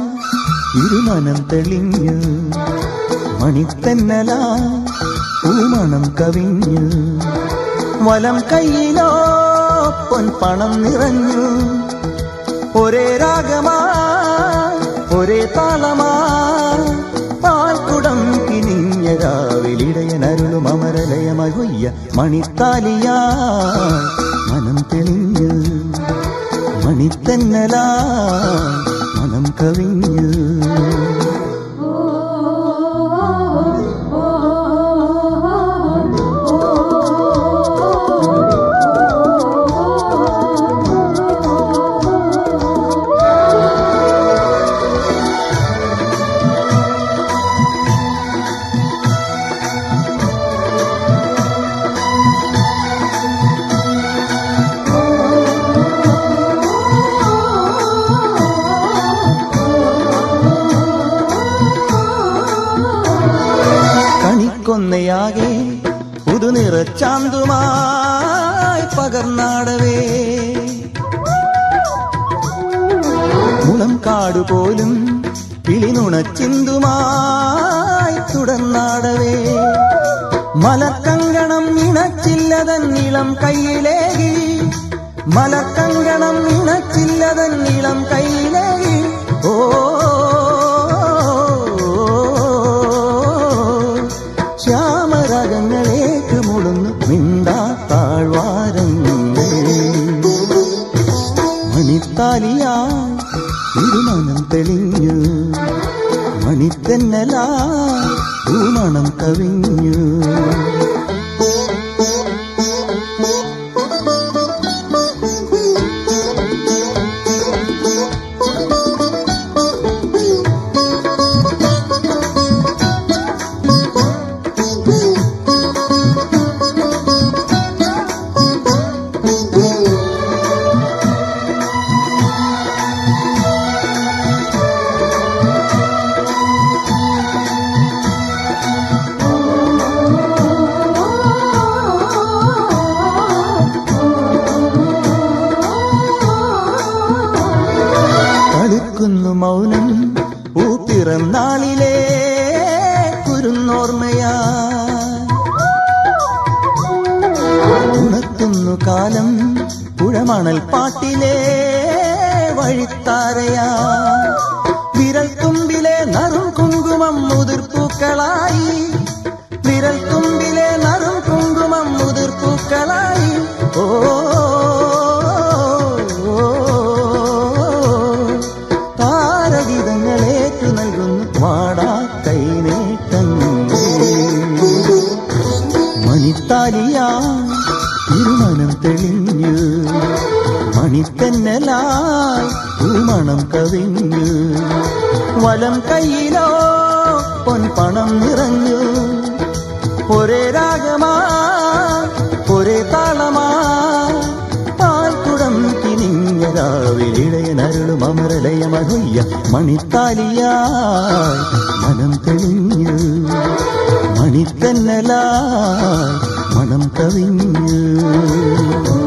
ഇരുമനം തെളിഞ്ഞു മണിത്തന്നല പൂമണം കവിഞ്ഞു വലം കയ്യിലോ പൊൻപണം നിറഞ്ഞു ഒരേ രാഗമാ ഒരേ താളമാ പാൽക്കുടം കിനിഞ്ഞ രാവിലിടയനരുളും അമരലയമായി കൊയ്യ മണിത്താലിയാ മനം തെളിഞ്ഞു മണിത്തന്നലാ മനം കവിഞ്ഞു കണിക്കൊന്നയാകെ പുതുനിറച്ചാന്തുമായി പകർന്നാടവേ മുളം കാടുപോലും കിളിനുണച്ചിന്തുമായി തുടർന്നാടവേ മലക്കങ്കണം ഇണച്ചില്ലതൻ നീളം കയ്യിലേകി മലക്കങ്കണം ഇണച്ചില്ലതൻ നീളം കയ്യിലേകി ഓ ശ്യാമരാഗങ്ങളേക്ക് മുളുന്നു മിണ്ടാ താഴ്വാരങ്ങൾ മണിത്താലിയാ ഇരുമണം തെളിഞ്ഞു മണിത്തന്നലാ പൂമണം കവിഞ്ഞു കളിക്കുന്നു മൗനം പൂപ്പിറന്നാളിലെ കുരുന്നോർമ്മയാ ഉണർത്തുന്നു കാലം പുഴമണൽ പാട്ടിലെ വഴിത്താരയാ വിരൽ തുമ്പിലെ നറും കുങ്കുമം മുതിർപ്പൂക്കളായി വിരൽ തുമ്പിലെ നറും കുങ്കുമം മുതിർപ്പൂക്കളായി ഓ താരഗീതങ്ങളേറ്റു നൽകുന്നു വാടാ കൈനേട്ടങ്ങൾ മണിത്താലിയാ ഇരുമനം തെളിഞ്ഞു മണിത്തന്നലായി പൂമണം കവിഞ്ഞു വലം കയ്യിലോ പൊൻപണം നിറഞ്ഞു ഒരേ രാഗമാ ഒരേ താളമാ പാൽക്കുടം കിനിഞ്ഞ രാവിലിടയനരുളും അമരലയമഹൊയ്യ മണിത്താലിയായി മനം തെളിഞ്ഞു മണിത്തന്നലായി മണം കവിഞ്ഞു